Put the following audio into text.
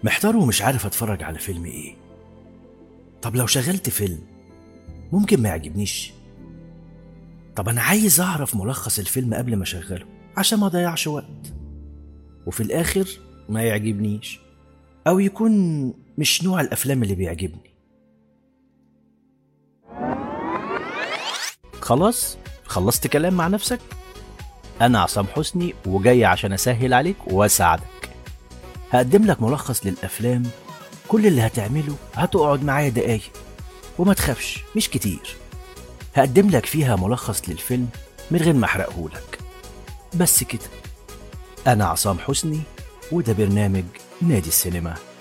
محتار ومش عارف اتفرج على فيلم ايه طب لو شغلت فيلم ممكن ما يعجبنيش طب انا عايز اعرف ملخص الفيلم قبل ما اشغله عشان ما اضيعش وقت وفي الاخر ما يعجبنيش او يكون مش نوع الافلام اللي بيعجبني خلاص خلصت كلام مع نفسك انا عصام حسني وجاي عشان اسهل عليك واساعدك هقدم لك ملخص للافلام كل اللي هتعمله هتقعد معايا دقايق وما تخافش مش كتير هقدم لك فيها ملخص للفيلم من غير ما احرقهولك بس كده انا عصام حسني وده برنامج نادي السينما